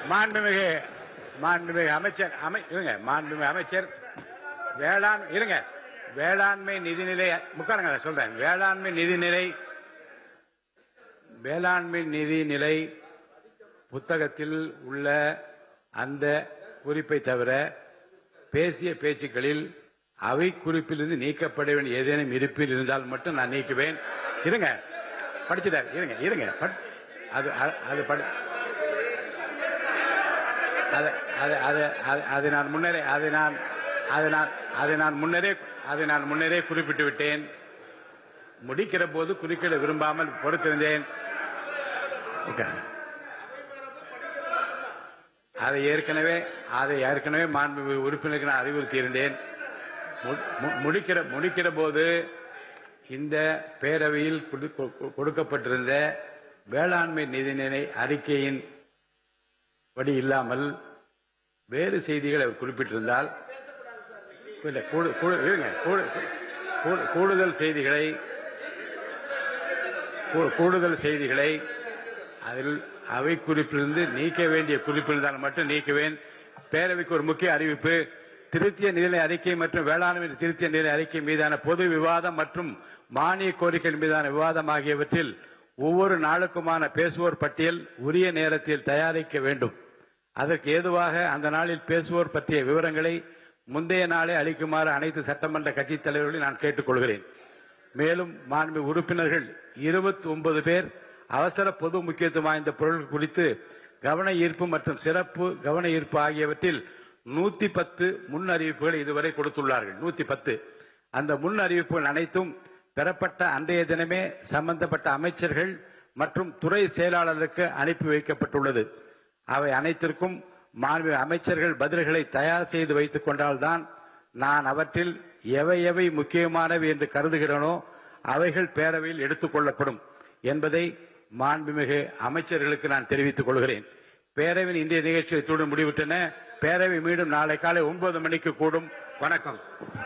மாண்புமிகு மாண்புமிகு அமைச்சர் அமை இருங்க மாண்புமிகு அமைச்சர் வேளாண் இருங்க வேளாண்மை நிதிநிலை முக்காரங்க சொல்றேன் வேளாண்மை நிதிநிலை வேளாண்மை நிதிநிலை புத்தகத்தில் உள்ள அந்த குறிப்பை தவிர பேசிய பேச்சுக்களில் அவை குறிப்பிலிருந்து நீக்கப்பட வேண்டிய ஏதேனும் இருப்பில் இருந்தால் மட்டும் நான் நீக்குவேன் இருங்க படிச்சுட்டார் இருங்க இருங்க படி- அது அது- அது படி அது அது அது அது- அது நான் முன்னரே அது நான் அது நான் அது நான் முன்னரே அதை நான் முன்னரே குறிப்பிட்டு விட்டேன் முடிக்கிற போது குறுக்கிட விரும்பாமல் பொறுத்திருந்தேன் உட்காருங்க. அதை ஏற்கனவே அதை ஏற்கனவே மாண்பு உறுப்பினருக்கு நான் அறிவுறுத்தி இருந்தேன் மு- மு- முடிக்கிற முடிக்கிற போது இந்த பேரவையில் கொடு- கொ- கொடுக்கப்பட்டிருந்த வேளாண்மை நிதிநிலை அறிக்கையின் படி இல்லாமல் வேறு செய்திகளை அவர் குறிப்பிட்டிருந்தால் இல்ல, கூடு- கூடு- இருங்க, கூடு- கூடு- கூடுதல் செய்திகளை கூ- கூடுதல் செய்திகளை அதில் அவை குறிப்பிலிருந்து நீக்க வேண்டிய குறிப்பிருந்தால் மட்டும் நீக்குவேன் பேரவைக்கு ஒரு முக்கிய அறிவிப்பு திருத்திய நிலை அறிக்கை மற்றும் வேளாண்மை திருத்திய நிலை அறிக்கை மீதான பொது விவாதம் மற்றும் மானிய கோரிக்கைகள் மீதான விவாதம் ஆகியவற்றில் ஒவ்வொரு நாளுக்குமான பேசுவோர் பட்டியல் உரிய நேரத்தில் தயாரிக்க வேண்டும் அதற்கு ஏதுவாக அந்த நாளில் பேசுவோர் பற்றிய விவரங்களை முந்தைய நாளே அளிக்குமாறு அனைத்து சட்டமன்ற கட்சித் தலைவர்களையும் நான் கேட்டுக்கொள்கிறேன் மேலும் மாண்பு உறுப்பினர்கள் 29 பேர் அவசர பொது முக்கியத்துவம் வாய்ந்த பொருட்கள் குறித்து கவன ஈர்ப்பு மற்றும் சிறப்பு கவன ஈர்ப்பு ஆகியவற்றில் 110 பத்து முன் அறிவிப்புகள் இதுவரை கொடுத்துள்ளார்கள் 110 பத்து அந்த முன் அறிவிப்புகள் அனைத்தும் பெறப்பட்ட அன்றைய தினமே சம்பந்தப்பட்ட அமைச்சர்கள் மற்றும் துறை செயலாளருக்கு அனுப்பி வைக்கப்பட்டுள்ளது அவை அனைத்திற்கும் மாண்பு அமைச்சர்கள் பதில்களை தயார் செய்து வைத்துக் கொண்டால்தான் நான் அவற்றில் எவை எவை முக்கியமானவை என்று கருதுகிறேனோ அவைகள் பேரவையில் எடுத்துக் கொள்ளப்படும் என்பதை மாண்புமிகு அமைச்சர்களுக்கு நான் தெரிவித்துக் கொள்கிறேன் பேரவையின் இன்றைய நிகழ்ச்சியை இத்துடன் முடிவிட்டன பேரவை மீண்டும் நாளை காலை ஒன்பது மணிக்கு கூடும் வணக்கம்